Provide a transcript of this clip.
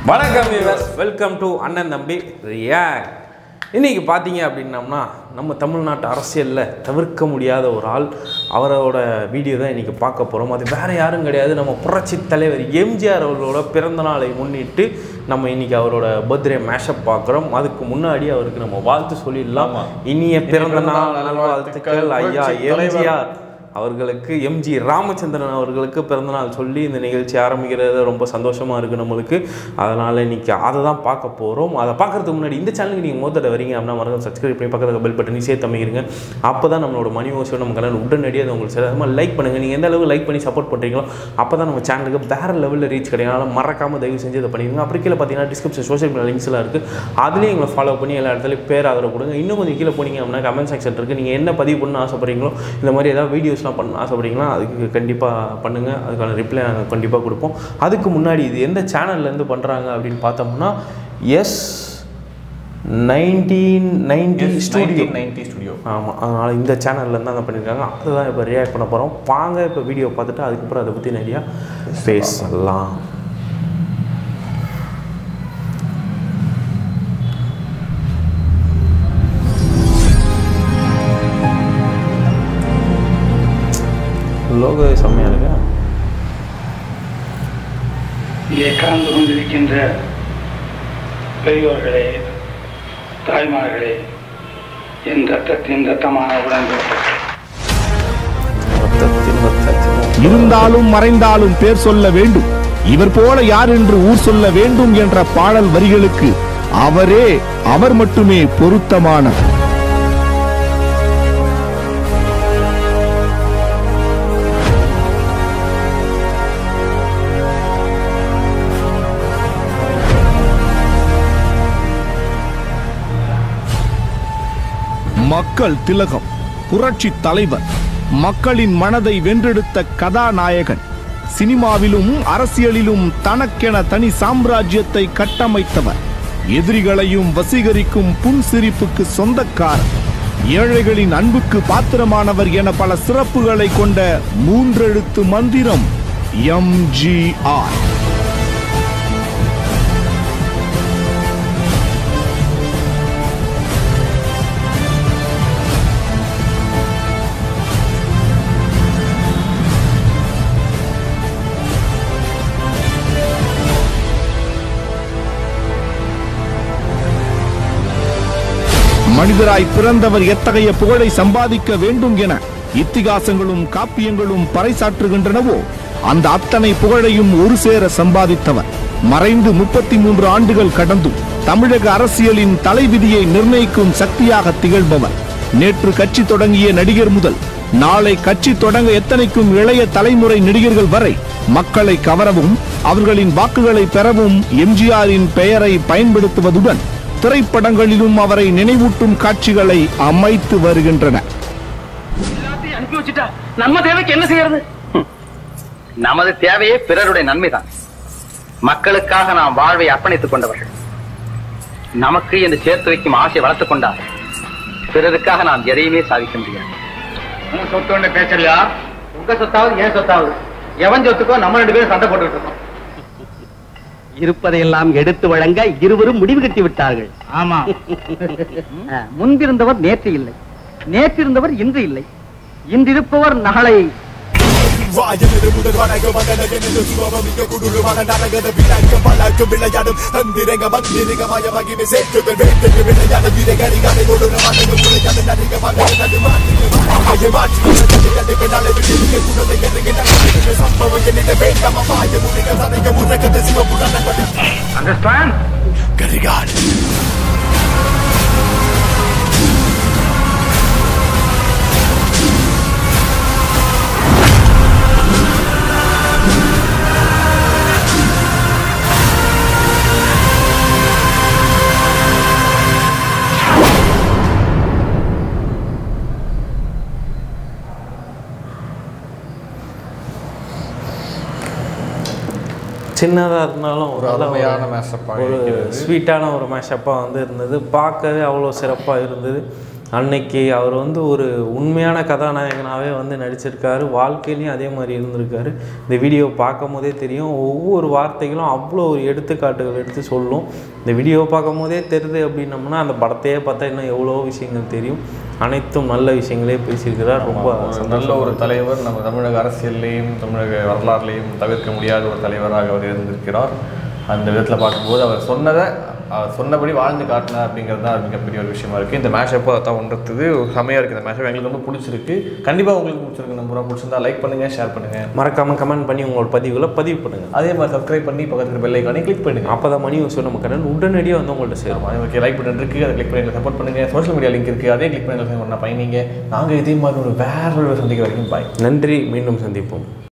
வணக்கம் viewers welcome to அண்ணன் தம்பி ரியாக்ட் இன்னைக்கு பார்த்தீங்க அப்படின்னம்னா நம்ம தமிழ்நாட்டு அரசியலில் தவிர்க்க முடியாத ஒரு ஆள் அவரோட வீடியோ தான் இன்றைக்கி பார்க்க போகிறோம் அது வேறு யாரும் கிடையாது நம்ம புரட்சி தலைவர் எம்ஜிஆர் அவர்களோட பிறந்த நாளை முன்னிட்டு நம்ம இன்னைக்கு அவரோட பர்த்டே மேஷப் பார்க்குறோம் அதுக்கு முன்னாடி அவருக்கு நம்ம வாழ்த்து சொல்லிடலாம் இனிய பிறந்த நாள் நல்வாழ்த்துக்கள் ஐயா எம்ஜிஆர் அவர்களுக்கு எம்ஜி ராமச்சந்திரன் அவர்களுக்கு பிறந்தநாள் சொல்லி இந்த நிகழ்ச்சி ஆரம்பிக்கிறது ரொம்ப சந்தோஷமாக இருக்குது நம்மளுக்கு அதனால் இன்னைக்கு அதை தான் பார்க்க போகிறோம் அதை பார்க்கறதுக்கு முன்னாடி இந்த சேனலுக்கு நீங்கள் முதல்ல வரீங்க அப்படின்னா மறக்காம சப்ஸ்கிரைப் பண்ணி பக்கத்தில் பெல் பட்டனி சேர்த்து அமைக்கிறீங்க அப்போ தான் நம்மளோட மணி ஓசோ நம்ம கலர் உடனடியாக அது உங்களுக்கு சேதாரமாக லைக் பண்ணுங்கள் நீங்கள் எந்த அளவுக்கு லைக் பண்ணி சப்போர்ட் பண்ணுறீங்களோ அப்போ தான் நம்ம சேனலுக்கு வேறு லெவலில் ரீச் கிடைக்கும் அதனால் மறக்காமல் தயவு செஞ்சு இதை பண்ணிடுங்க அப்புறம் கீழே பார்த்தீங்கன்னா டிஸ்கிரிப்ஷன் சோஷியல் மீடியா லிங்க்ஸ்லாம் இருக்குது அதுலேயும் எங்களை ஃபாலோ பண்ணி எல்லா இடத்துலையும் பேர் ஆதரவு கொடுங்க இன்னும் கொஞ்சம் கீழே போனீங்க அப்படின்னா கமெண்ட் செக்ஷன் இருக்குது நீங்கள் என்ன பதிவு பண்ண ஆசைப்படுறீங்களோ இந்த மாதிரி ஏதாவது வீடியோஸ்லாம் பண்ண ஆசைப்படுறீங்களா அதுக்கு கண்டிப்பாக பண்ணுங்கள் அதுக்கான ரிப்ளை நாங்கள் கண்டிப்பாக கொடுப்போம் அதுக்கு முன்னாடி இது எந்த சேனல்லேருந்து பண்ணுறாங்க அப்படின்னு பார்த்தோம்னா yes nineteen ninety studio ninety studio ஆமாம் அதனால் இந்த சேனல்லேருந்து தான் பண்ணியிருக்காங்க அதுதான் இப்போ ரியாக்ட் பண்ண போகிறோம் வாங்க இப்போ வீடியோ பார்த்துட்டு அதுக்கப்புறம் அதை பற்றி நிறையா பேசலாம் லோகோ செம்மையாக இருக்கா இங்கே கலந்து கொண்டிருக்கின்ற பெரியோர்களே தாய்மார்களே என் ரத்தத்தின் ரத்தமான உடன்பிறப்புகளே ரத்தத்தின் ரத்தத்தின் இருந்தாலும் மறைந்தாலும் பேர் சொல்ல வேண்டும் இவர் போல யார் என்று ஊர் சொல்ல வேண்டும் என்ற பாடல் வரிகளுக்கு அவரே அவர் மட்டுமே பொருத்தமானவர் மக்கள் திலகம் புரட்சி தலைவர் மக்களின் மனதை வென்றெடுத்த கதாநாயகன் சினிமாவிலும் அரசியலிலும் தனக்கென தனி சாம்ராஜ்யத்தை கட்டமைத்தவர் எதிரிகளையும் வசீகரிக்கும் புன்சிரிப்புக்கு சொந்தக்காரர் ஏழைகளின் அன்புக்கு பாத்திரமானவர் என பல சிறப்புகளை கொண்ட மூன்றெழுத்து மந்திரம் எம்ஜிஆர் மனிதராய் பிறந்தவர் எத்தகைய புகழை சம்பாதிக்க வேண்டும் என இத்திகாசங்களும் காப்பியங்களும் பறைசாற்றுகின்றனவோ அந்த அத்தனை புகழையும் ஒரு சேர சம்பாதித்தவர் மறைந்து முப்பத்தி மூன்று ஆண்டுகள் கடந்தும் தமிழக அரசியலின் தலைவிதியை நிர்ணயிக்கும் சக்தியாக திகழ்பவர் நேற்று கட்சி தொடங்கிய நடிகர் முதல் நாளை கட்சி தொடங்க எத்தனைக்கும் இளைய தலைமுறை நடிகர்கள் வரை மக்களை கவரவும் அவர்களின் வாக்குகளை பெறவும் எம்ஜிஆரின் பெயரை பயன்படுத்துவதுடன் திரைப்படங்களிலும் அவரை நினைவூட்டும் காட்சிகளை அமைத்து வருகின்றன எல்லாத்தையும் அனுப்பி வச்சுட்டா நம்ம தேவைக்கு என்ன செய்யறது நமது தேவையே பிறருடைய நன்மைதான் மக்களுக்காக நாம் வாழ்வை அர்ப்பணித்துக் கொண்டவர்கள் நமக்கு என்று சேர்த்து வைக்கும் ஆசை வளர்த்துக் கொண்டால் பிறருக்காக நாம் எதையுமே சாதிக்க முடியாது உன் சொத்து ஒண்ணு பேசலையா உங்க சொத்தாவது ஏன் சொத்தாவது எவன் சொத்துக்கோ நம்ம ரெண்டு பேரும் சண்டை போட்டுட்டு இருக்கோம் இருப்பதையெல்லாம் எடுத்து வழங்க இருவரும் முடிவு கட்டி விட்டார்கள் ஆமா அஹ், முன்பிருந்தவர் நேற்று இல்லை நேற்றிருந்தவர் இன்று இல்லை இன்றிருப்பவர் நாளை வாயனது முதல் வணக்க மகனகனது சுபமிக்க குடுருமான நரகத விளக்க பழக்க விளையாடும் தந்திரங்க மந்திரிக மய மகிமை சேர்த்துகள் வேட்டுக்கு விளையாட வீரகரிகாலை கொடுற மனது முளையாத நடிக மகன நடு மாற்றி மாற்றி பின்னாலே விட்டு குடலை கருகின்ற சம்பவம் என்னிட வேண்டாம் மாய முனிக தனக முறக்கத சிவபுராண அண்டர்ஸ்டாண்ட் கரிகால் சின்னதாக இருந்தாலும் ஒரு நல்ல அருமையான mashup ஆ ஒரு இருக்கிறது. ஸ்வீட்டான ஒரு மேஷப்பாக வந்து இருந்தது பார்க்கவே அவ்வளோ சிறப்பாக இருந்தது அன்னைக்கு அவர் வந்து ஒரு உண்மையான கதாநாயகனாகவே வந்து நடிச்சிருக்காரு வாழ்க்கையிலையும் அதே மாதிரி இருந்திருக்காரு இந்த வீடியோ பார்க்கும் போதே தெரியும் ஒவ்வொரு வார்த்தைகளும் அவ்வளோ ஒரு எடுத்துக்காட்டுகள் எடுத்து சொல்லும் இந்த வீடியோவை பார்க்கும் போதே தெரியுது அப்படின்னம்னா அந்த படத்தையே பார்த்தா இன்னும் எவ்வளோ விஷயங்கள் தெரியும் அனைத்தும் நல்ல விஷயங்களே பேசியிருக்கிறார் ரொம்ப ஒரு நல்ல ஒரு தலைவர் நம்ம தமிழக அரசியல்லையும் தமிழக வரலாறுலையும் தவிர்க்க முடியாத ஒரு தலைவராக அவர் இருந்திருக்கிறார் அந்த விதத்தில் பார்க்கும்போது அவர் சொன்னதை அவர் சொன்னபடி வாழ்ந்து காட்டினார் அப்படிங்கிறது தான் மிகப்பெரிய ஒரு விஷயமா இருக்குது இந்த மேட்ச் அப்போ அதான் ஒன்றது செமையாக இருக்குது இந்த மேட்ச் எங்களுக்கு ரொம்ப பிடிச்சிருக்கு கண்டிப்பாக உங்களுக்கு பிடிச்சிருக்கு நம்ம பிடிச்சிருந்தா லைக் பண்ணுங்கள் ஷேர் பண்ணுங்கள் மறக்காமல் கமெண்ட் பண்ணி உங்களோட பதிவுகளை பதிவு பண்ணுங்கள் அதே மாதிரி சப்ஸ்கிரைப் பண்ணி பக்கத்தில் பெல் ஐக்கானே கிளிக் பண்ணுங்க அப்போ தான் மணி யூஸ் நம்ம கடன் உடனடியாக வந்து உங்கள்கிட்ட சேரும் ஆமாம் ஓகே லைக் பட்டன் இருக்குது அதை கிளிக் பண்ணி எங்களை சப்போர்ட் பண்ணுங்கள் சோஷியல் மீடியா லிங்க் இருக்குது அதே கிளிக் பண்ணி எங்களை பண்ண பயணிங்க நாங்கள் இதே மாதிரி ஒரு வேற ஒரு சந்திக்க வரைக்கும் பாய் நன்றி மீண்டும் சந்திப்போம்